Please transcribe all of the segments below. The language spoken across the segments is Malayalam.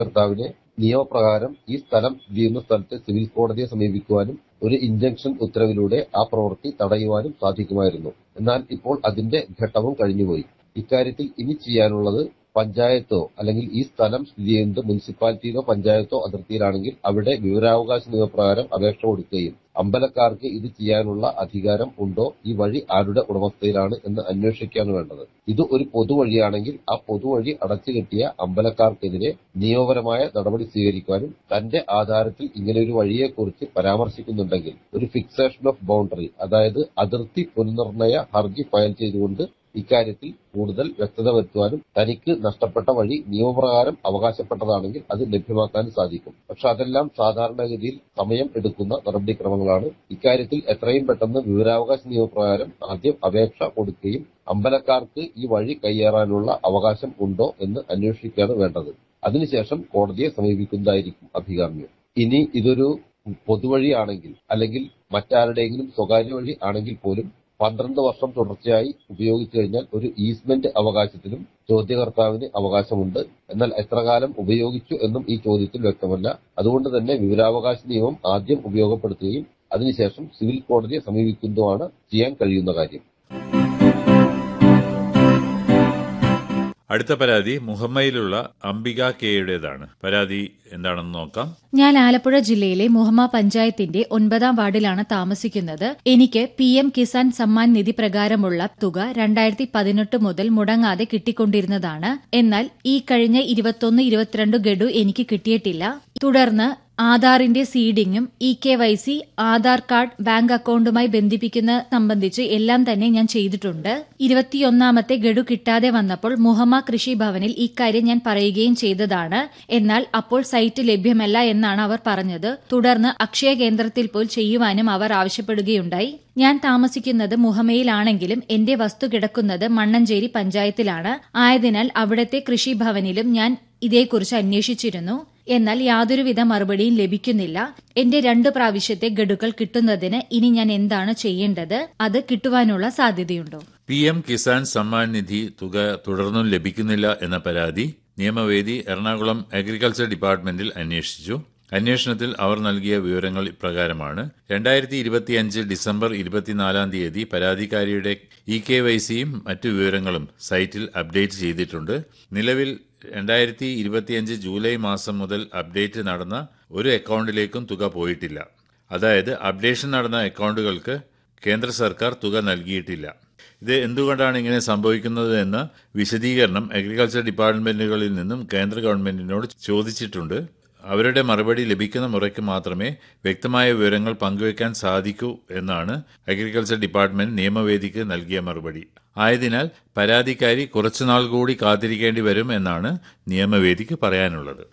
കർത്താവിനെ നിയമപ്രകാരം ഈ സ്ഥലം സ്ഥിതി ചെയ്യുന്ന സ്ഥലത്തെ സിവിൽ കോടതിയെ സമീപിക്കുവാനും ഒരു ഇൻജങ്ഷൻ ഉത്തരവിലൂടെ ആ പ്രവൃത്തി തടയുവാനും സാധിക്കുമായിരുന്നു എന്നാൽ ഇപ്പോൾ അതിന്റെ ഘട്ടവും കഴിഞ്ഞുപോയി ഇക്കാര്യത്തിൽ ഇനി ചെയ്യാനുള്ളത് പഞ്ചായത്തോ അല്ലെങ്കിൽ ഈ സ്ഥലം സ്ഥിതി ചെയ്യുന്നത് മുനിസിപ്പാലിറ്റിയിലോ പഞ്ചായത്തോ അതിർത്തിയിലാണെങ്കിൽ അവിടെ വിവരാവകാശ നിയമപ്രകാരം അപേക്ഷ കൊടുക്കുകയും അമ്പലക്കാർക്ക് ഇത് ചെയ്യാനുള്ള അധികാരം ഉണ്ടോ ഈ വഴി ആരുടെ ഉടമസ്ഥയിലാണ് എന്ന് അന്വേഷിക്കുകയാണ് വേണ്ടത് ഇത് ഒരു പൊതുവഴിയാണെങ്കിൽ ആ പൊതുവഴി അടച്ചുകെട്ടിയ അമ്പലക്കാർക്കെതിരെ നിയമപരമായ നടപടി സ്വീകരിക്കുവാനും തന്റെ ആധാരത്തിൽ ഇങ്ങനെ ഒരു വഴിയെക്കുറിച്ച് പരാമർശിക്കുന്നുണ്ടെങ്കിൽ ഒരു ഫിക്സേഷൻ ഓഫ് ബൗണ്ടറി അതായത് അതിർത്തി പുനർനിർണയ ഹർജി ഫയൽ ചെയ്തുകൊണ്ട് ഇക്കാര്യത്തിൽ കൂടുതൽ വ്യക്തത വരുത്തുവാനും തനിക്ക് നഷ്ടപ്പെട്ട വഴി നിയമപ്രകാരം അവകാശപ്പെട്ടതാണെങ്കിൽ അത് ലഭ്യമാക്കാനും സാധിക്കും പക്ഷെ അതെല്ലാം സാധാരണഗതിയിൽ സമയം എടുക്കുന്ന നടപടിക്രമങ്ങളാണ് ഇക്കാര്യത്തിൽ എത്രയും പെട്ടെന്ന് വിവരാവകാശ നിയമപ്രകാരം ആദ്യം അപേക്ഷ കൊടുക്കുകയും അമ്പലക്കാർക്ക് ഈ വഴി കയ്യേറാനുള്ള അവകാശം ഉണ്ടോ എന്ന് അന്വേഷിക്കുകയാണ് വേണ്ടത് അതിനുശേഷം കോടതിയെ സമീപിക്കുന്നതായിരിക്കും അഭികാമ്യം ഇനി ഇതൊരു പൊതുവഴിയാണെങ്കിൽ അല്ലെങ്കിൽ മറ്റാരുടെയെങ്കിലും സ്വകാര്യ വഴി ആണെങ്കിൽ പോലും പന്ത്രണ്ട് വർഷം തുടർച്ചയായി ഉപയോഗിച്ചു കഴിഞ്ഞാൽ ഒരു ഈസ്മെന്റ് അവകാശത്തിലും ചോദ്യകർത്താവിന് അവകാശമുണ്ട് എന്നാൽ എത്ര കാലം ഉപയോഗിച്ചു എന്നും ഈ ചോദ്യത്തിൽ വ്യക്തമല്ല അതുകൊണ്ട് തന്നെ വിവരാവകാശ നിയമം ആദ്യം ഉപയോഗപ്പെടുത്തുകയും അതിനുശേഷം സിവിൽ കോടതിയെ സമീപിക്കുന്നതുമാണ് ചെയ്യാൻ കഴിയുന്ന കാര്യം അടുത്ത പരാതി മുഹമ്മയിലുള്ള അംബിക കെയുടേതാണ് പരാതി എന്താണെന്ന് നോക്കാം ഞാൻ ആലപ്പുഴ ജില്ലയിലെ മുഹമ്മ പഞ്ചായത്തിന്റെ ഒൻപതാം വാർഡിലാണ് താമസിക്കുന്നത് എനിക്ക് പി എം കിസാൻ സമ്മാൻ നിധി പ്രകാരമുള്ള തുക രണ്ടായിരത്തി പതിനെട്ട് മുതൽ മുടങ്ങാതെ കിട്ടിക്കൊണ്ടിരുന്നതാണ് എന്നാൽ ഈ കഴിഞ്ഞ ഇരുപത്തൊന്ന് ഇരുപത്തിരണ്ട് ഗഡു എനിക്ക് കിട്ടിയിട്ടില്ല തുടർന്ന് ആധാറിന്റെ സീഡിങ്ങും E K Y C Aadhaar card bank അക്കൌണ്ടുമായി ബന്ധിപ്പിക്കുന്ന സംബന്ധിച്ച് എല്ലാം തന്നെ ഞാൻ ചെയ്തിട്ടുണ്ട് ഇരുപത്തിയൊന്നാമത്തെ ഗഡു കിട്ടാതെ വന്നപ്പോൾ മുഹമ്മ കൃഷി ഭവനിൽ ഇക്കാര്യം ഞാൻ പറയുകയും ചെയ്തതാണ് എന്നാൽ അപ്പോൾ സൈറ്റ് ലഭ്യമല്ല എന്നാണ് അവർ പറഞ്ഞത് തുടർന്ന് അക്ഷയ കേന്ദ്രത്തിൽ പോയി ചെയ്യുവാനും അവർ ആവശ്യപ്പെടുകയുണ്ടായി ഞാൻ താമസിക്കുന്നത് മുഹമ്മയിലാണെങ്കിലും എന്റെ വസ്തു കിടക്കുന്നത് മണ്ണഞ്ചേരി പഞ്ചായത്തിലാണ് ആയതിനാൽ അവിടത്തെ കൃഷിഭവനിലും ഞാൻ ഇതേക്കുറിച്ച് അന്വേഷിച്ചിരുന്നു എന്നാൽ യാതൊരുവിധ മറുപടിയും ലഭിക്കുന്നില്ല എന്റെ രണ്ട് പ്രാവശ്യത്തെ ഗഡുക്കൾ കിട്ടുന്നതിന് ഇനി ഞാൻ എന്താണ് ചെയ്യേണ്ടത് അത് കിട്ടുവാനുള്ള സാധ്യതയുണ്ടോ പി എം കിസാൻ സമ്മാൻ നിധി തുക തുടർന്നും ലഭിക്കുന്നില്ല എന്ന പരാതി നിയമവേദി എറണാകുളം അഗ്രികൾച്ചർ ഡിപ്പാർട്ട്മെന്റിൽ അന്വേഷിച്ചു അന്വേഷണത്തിൽ അവർ നൽകിയ വിവരങ്ങൾ ഇപ്രകാരമാണ് രണ്ടായിരത്തി ഇരുപത്തിയഞ്ച് ഡിസംബർ ഇരുപത്തിനാലാം തീയതി പരാതിക്കാരിയുടെ ഇ കെ വൈ സിയും മറ്റു വിവരങ്ങളും സൈറ്റിൽ അപ്ഡേറ്റ് ചെയ്തിട്ടുണ്ട് നിലവിൽ രണ്ടായിരത്തി ഇരുപത്തിയഞ്ച് ജൂലൈ മാസം മുതൽ അപ്ഡേറ്റ് നടന്ന ഒരു അക്കൗണ്ടിലേക്കും തുക പോയിട്ടില്ല അതായത് അപ്ഡേഷൻ നടന്ന അക്കൗണ്ടുകൾക്ക് കേന്ദ്ര സർക്കാർ തുക നൽകിയിട്ടില്ല ഇത് എന്തുകൊണ്ടാണ് ഇങ്ങനെ സംഭവിക്കുന്നത് എന്ന വിശദീകരണം അഗ്രികൾച്ചർ ഡിപ്പാർട്ട്മെന്റുകളിൽ നിന്നും കേന്ദ്ര ഗവൺമെന്റിനോട് ചോദിച്ചിട്ടുണ്ട് അവരുടെ മറുപടി ലഭിക്കുന്ന മുറയ്ക്ക് മാത്രമേ വ്യക്തമായ വിവരങ്ങൾ പങ്കുവയ്ക്കാൻ സാധിക്കൂ എന്നാണ് അഗ്രികൾച്ചർ ഡിപ്പാർട്ട്മെന്റ് നിയമവേദിക്ക് നൽകിയ മറുപടി ആയതിനാൽ പരാതിക്കാരി കുറച്ചുനാൾ കൂടി കാത്തിരിക്കേണ്ടി വരും എന്നാണ് നിയമവേദിക്ക് പറയാനുള്ളത്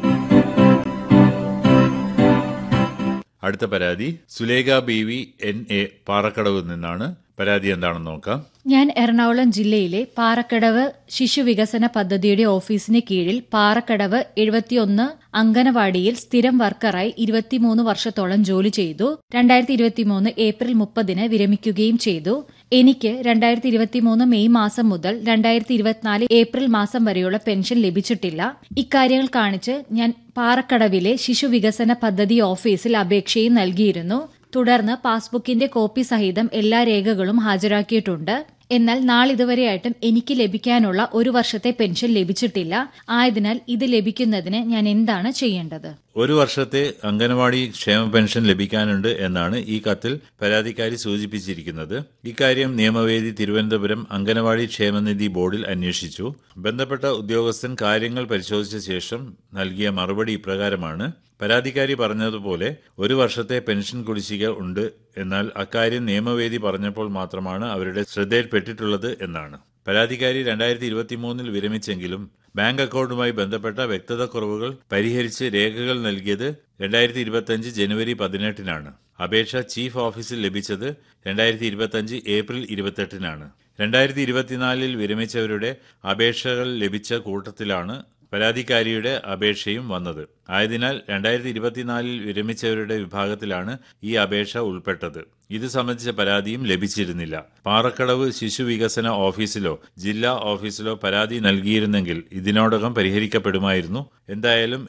അടുത്ത പരാതി Sulekha B V N A പാറക്കടവിൽ നിന്നാണ് പരാതി എന്താണെന്ന് നോക്കാം ഞാൻ എറണാകുളം ജില്ലയിലെ പാറക്കടവ് ശിശുവികസന പദ്ധതിയുടെ ഓഫീസിന് കീഴിൽ പാറക്കടവ് എഴുപത്തിയൊന്ന് അങ്കനവാടിയിൽ സ്ഥിരം വർക്കറായി ഇരുപത്തിമൂന്ന് വർഷത്തോളം ജോലി ചെയ്തു രണ്ടായിരത്തി ഇരുപത്തിമൂന്ന് ഏപ്രിൽ മുപ്പതിന് വിരമിക്കുകയും ചെയ്തു എനിക്ക് രണ്ടായിരത്തി ഇരുപത്തിമൂന്ന് മെയ് മാസം മുതൽ രണ്ടായിരത്തി ഇരുപത്തിനാല് ഏപ്രിൽ മാസം വരെയുള്ള പെൻഷൻ ലഭിച്ചിട്ടില്ല ഇക്കാര്യങ്ങൾ കാണിച്ച് ഞാൻ പാറക്കടവിലെ ശിശുവികസന പദ്ധതി ഓഫീസിൽ അപേക്ഷയും നൽകിയിരുന്നു തുടർന്ന് പാസ്ബുക്കിന്റെ കോപ്പി സഹിതം എല്ലാ രേഖകളും ഹാജരാക്കിയിട്ടുണ്ട് എന്നാൽ നാളിതുവരെയായിട്ടും എനിക്ക് ലഭിക്കാനുള്ള ഒരു വർഷത്തെ പെൻഷൻ ലഭിച്ചിട്ടില്ല ആയതിനാൽ ഇത് ലഭിക്കുന്നതിന് ഞാൻ എന്താണ് ചെയ്യേണ്ടത് ഒരു വർഷത്തെ അംഗനവാടി ക്ഷേമ പെൻഷൻ ലഭിക്കാനുണ്ട് എന്നാണ് ഈ കത്തിൽ പരാതിക്കാരി സൂചിപ്പിച്ചിരിക്കുന്നത് ഇക്കാര്യം നിയമവേദി തിരുവനന്തപുരം അംഗനവാടി ക്ഷേമനിധി ബോർഡിൽ അന്വേഷിച്ചു ബന്ധപ്പെട്ട ഉദ്യോഗസ്ഥൻ കാര്യങ്ങൾ പരിശോധിച്ച ശേഷം നൽകിയ മറുപടി ഇപ്രകാരമാണ് പരാതിക്കാരി പറഞ്ഞതുപോലെ ഒരു വർഷത്തെ പെൻഷൻ കുടിശ്ശിക ഉണ്ട് എന്നാൽ അക്കാര്യം നിയമവേദി പറഞ്ഞപ്പോൾ മാത്രമാണ് അവരുടെ ശ്രദ്ധയിൽപ്പെട്ടിട്ടുള്ളത് എന്നാണ് പരാതിക്കാരി രണ്ടായിരത്തി ഇരുപത്തിമൂന്നിൽ വിരമിച്ചെങ്കിലും ബാങ്ക് അക്കൌണ്ടുമായി ബന്ധപ്പെട്ട വ്യക്തത കുറവുകൾ പരിഹരിച്ച് രേഖകൾ നൽകിയത് രണ്ടായിരത്തി ഇരുപത്തിയഞ്ച് ജനുവരി പതിനെട്ടിനാണ് അപേക്ഷ ചീഫ് ഓഫീസിൽ ലഭിച്ചത് രണ്ടായിരത്തി ഇരുപത്തിയഞ്ച് ഏപ്രിൽ ഇരുപത്തെട്ടിനാണ് രണ്ടായിരത്തി ഇരുപത്തിനാലിൽ വിരമിച്ചവരുടെ അപേക്ഷകൾ ലഭിച്ച കൂട്ടത്തിലാണ് പരാതിക്കാരിയുടെ അപേക്ഷയും വന്നത് ആയതിനാൽ രണ്ടായിരത്തി ഇരുപത്തിനാലിൽ വിരമിച്ചവരുടെ വിഭാഗത്തിലാണ് ഈ അപേക്ഷ ഉൾപ്പെട്ടത് ഇത് സംബന്ധിച്ച പരാതിയും ലഭിച്ചിരുന്നില്ല പാറക്കടവ് ശിശു വികസന ഓഫീസിലോ ജില്ലാ ഓഫീസിലോ പരാതി നൽകിയിരുന്നെങ്കിൽ ഇതിനോടകം പരിഹരിക്കപ്പെടുമായിരുന്നു എന്തായാലും